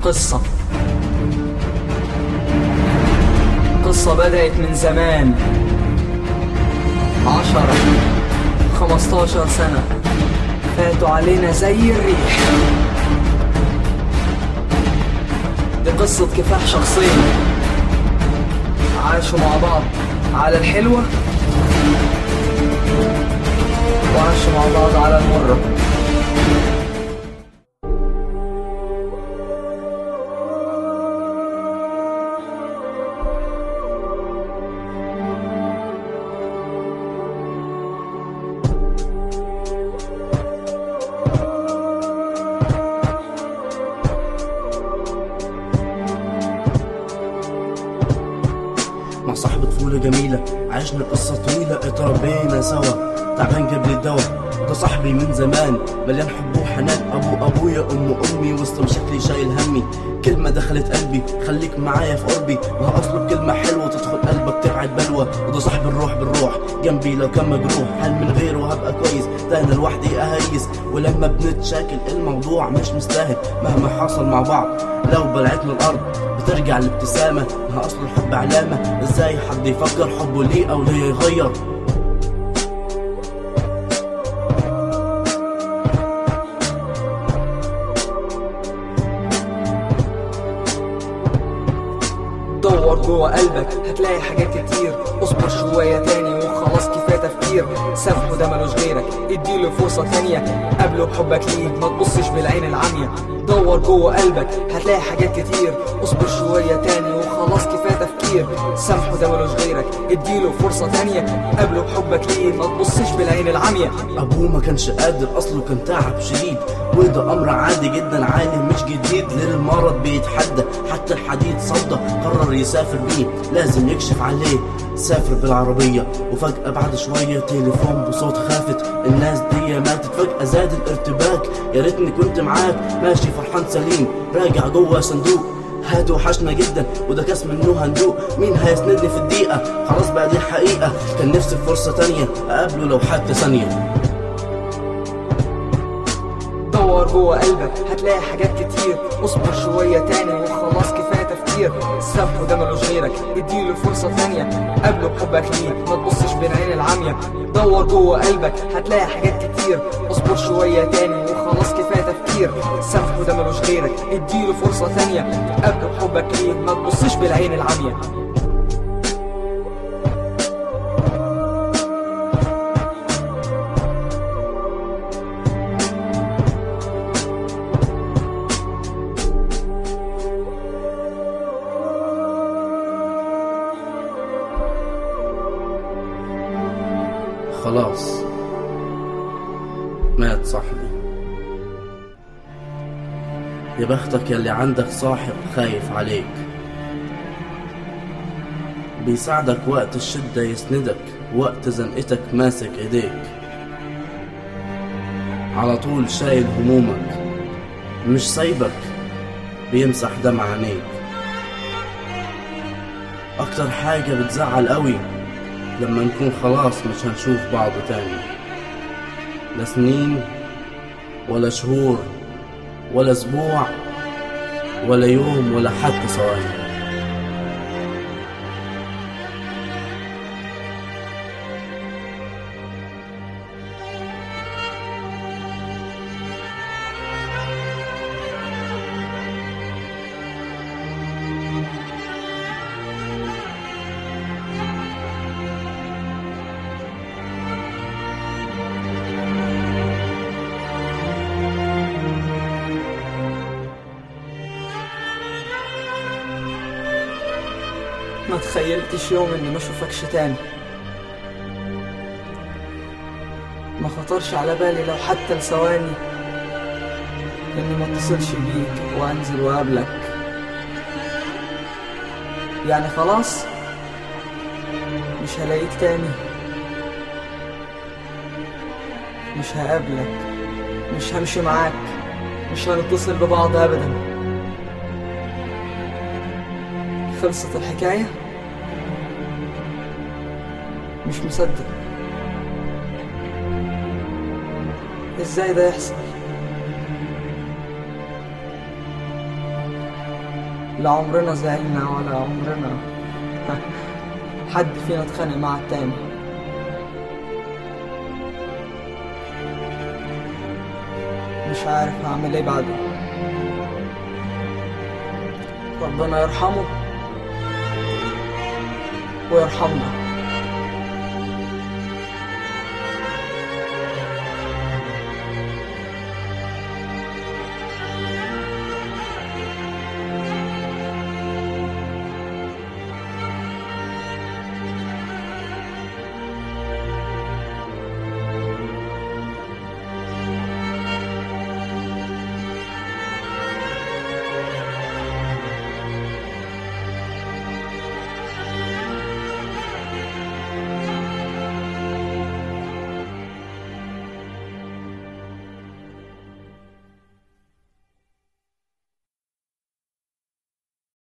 قصة قصة بدأت من زمان عشرة خمستاشر سنة فاتوا علينا زي الريح دي قصة كفاح شخصين عاشوا مع بعض على الحلوة وعاشوا مع بعض على المرة مع صاحبة طفولة جميلة عشنا قصة طويلة اتربينا سوا تعبان جاب لي الدواء ده صاحبي من زمان مليان حب وحنان ابو ابويا ام امي وسط مشاكلي شايل همي كلمة دخلت قلبي خليك معايا في قربي ما اصله بكلمة حلوة تدخل قلبك تبعد بلوى وده صاحب الروح بالروح جنبي لو كان مجروح هل من غيره هبقى كويس ده انا لوحدي اهيس ولما بنتشاكل الموضوع مش مستاهل مهما حصل مع بعض لو بلعتنا الارض بترجع الابتسامة ما اصل الحب علامة ازاي حد يفكر حبه ليه او ليه يغير دور جوه قلبك هتلاقي حاجات كتير اصبر شوية تاني وخلاص كفاية تفكير سامحه ده ملوش غيرك اديله فرصة تانية قابله بحبك ليه ما تبصش بالعين العمية دور جوه قلبك هتلاقي حاجات كتير اصبر شوية تاني وخلاص كفاية تفكير سامحه ده ملوش غيرك اديله فرصة تانية قابله بحبك ليه ما تبصش بالعين العمية ابوه ما كانش قادر اصله كان تعب شديد وده امر عادي جدا عالم مش جديد للمرض بيتحدى حتى الحديد صدى قرر يسافر بيه لازم يكشف عليه سافر بالعربية وفجأة بعد شوية تليفون بصوت خافت الناس دي ماتت فجأة زاد الارتباك يا ريتني كنت معاك ماشي فرحان سليم راجع جوه صندوق هات وحشنا جدا وده كاس منه هندوق مين هيسندني في الدقيقة خلاص بقى دي الحقيقة كان نفسي في فرصة تانية اقابله لو حتى ثانية دور جوه قلبك هتلاقي حاجات كتير اصبر شوية تاني وخلاص كفاية تفكير سامحه ده ملوش غيرك اديله فرصة تانية قابله بحبك ليه ما تبصش بالعين العمية دور جوه قلبك هتلاقي حاجات كتير اصبر شوية تاني وخلاص كفاية تفكير سامحه ده ملوش غيرك اديله فرصة تانية قابله بحبك ليه ما تبصش بالعين العمية خلاص مات صاحبي يا بختك يلي عندك صاحب خايف عليك بيساعدك وقت الشدة يسندك وقت زنقتك ماسك ايديك على طول شايل همومك مش سايبك بيمسح دمع عينيك اكتر حاجة بتزعل قوي لما نكون خلاص مش هنشوف بعض تاني لا سنين ولا شهور ولا اسبوع ولا يوم ولا حتى ثواني ما تخيلتش يوم اني ما اشوفكش تاني ما خطرش على بالي لو حتى لثواني اني ما اتصلش بيك وانزل واقابلك يعني خلاص مش هلاقيك تاني مش هقابلك مش همشي معاك مش هنتصل ببعض ابدا خلصت الحكاية مش مصدق ازاي ده يحصل لا عمرنا زعلنا ولا عمرنا حد فينا اتخانق مع التاني مش عارف هعمل ايه بعده ربنا يرحمه ويرحمنا